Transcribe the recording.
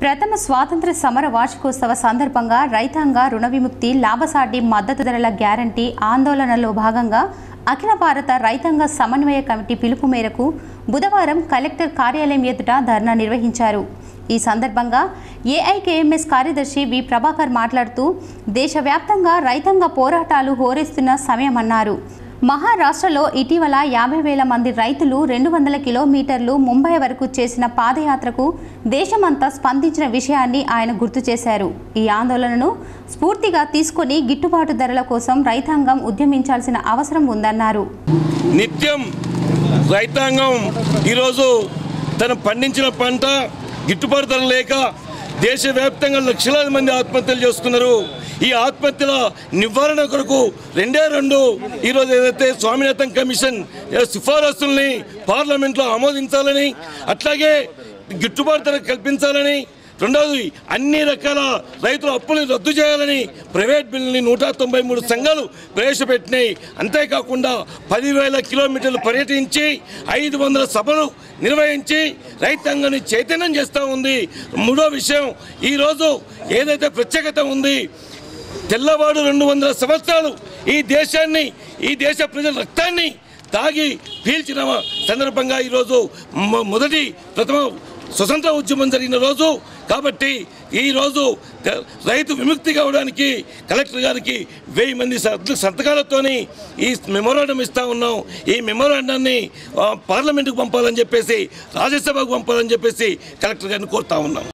ప్రథమ స్వాతంత్ర సమర వార్షికోత్సవ సందర్భంగా రైతాంగ రుణ విముక్తి లాభసాటి మద్దతు ధరల గ్యారంటీ ఆందోళనలో భాగంగా అఖిల భారత రైతాంగ సమన్వయ కమిటీ పిలుపు మేరకు బుధవారం కలెక్టర్ కార్యాలయం ఎదుట ధర్నా నిర్వహించారు ఈ సందర్భంగా ఏఐకేఎంఎస్ కార్యదర్శి వి ప్రభాకర్ మాట్లాడుతూ దేశవ్యాప్తంగా రైతాంగ పోరాటాలు హోరెస్తున్న సమయమన్నారు మహారాష్ట్రలో ఇటీవల యాభై వేల మంది రైతులు రెండు వందల కిలోమీటర్లు ముంబై వరకు చేసిన పాదయాత్రకు దేశమంతా స్పందించిన విషయాన్ని ఆయన గుర్తు చేశారు ఈ ఆందోళనను స్ఫూర్తిగా తీసుకొని గిట్టుబాటు ధరల కోసం రైతాంగం ఉద్యమించాల్సిన అవసరం ఉందన్నారు నిత్యం రైతాంగం ఈరోజు తను పండించిన పంట గిట్టుబాటు ధర లేక దేశవ్యాప్తంగా లక్షలాది మంది ఆత్మహత్యలు చేస్తున్నారు ఈ ఆత్మహత్యల నివారణ కొరకు రెండే రెండు ఈరోజు ఏదైతే స్వామినాథన్ కమిషన్ ఏ సిఫారసుల్ని పార్లమెంట్లో ఆమోదించాలని అట్లాగే గిట్టుబాటు ధర కల్పించాలని రెండవది అన్ని రకాల రైతుల అప్పుల్ని రద్దు చేయాలని ప్రైవేట్ బిల్లుని నూట తొంభై మూడు సంఘాలు ప్రవేశపెట్టినాయి అంతేకాకుండా పదివేల కిలోమీటర్లు పర్యటించి ఐదు వందల సభలు నిర్వహించి రైతాంగాన్ని చైతన్యం చేస్తూ ఉంది మూడో విషయం ఈరోజు ఏదైతే ప్రత్యేకత ఉంది తెల్లవాడు రెండు వందల సంవత్సరాలు ఈ దేశాన్ని ఈ దేశ ప్రజల రక్తాన్ని తాగి పీల్చిన సందర్భంగా ఈరోజు మొ- మొదటి ప్రథమ స్వతంత్ర ఉద్యమం జరిగిన రోజు కాబట్టి ఈ రోజు ద- రైతు విముక్తి కావడానికి కలెక్టర్ గారికి వెయ్యి మంది సంత- సంతకాలతోని ఈ మెమోరాండం ఇస్తా ఉన్నాం ఈ మెమోరాండాన్ని ఆ, పార్లమెంటుకు పంపాలని చెప్పేసి రాజ్యసభకు పంపాలని చెప్పేసి కలెక్టర్ గారిని కోరుతా ఉన్నాం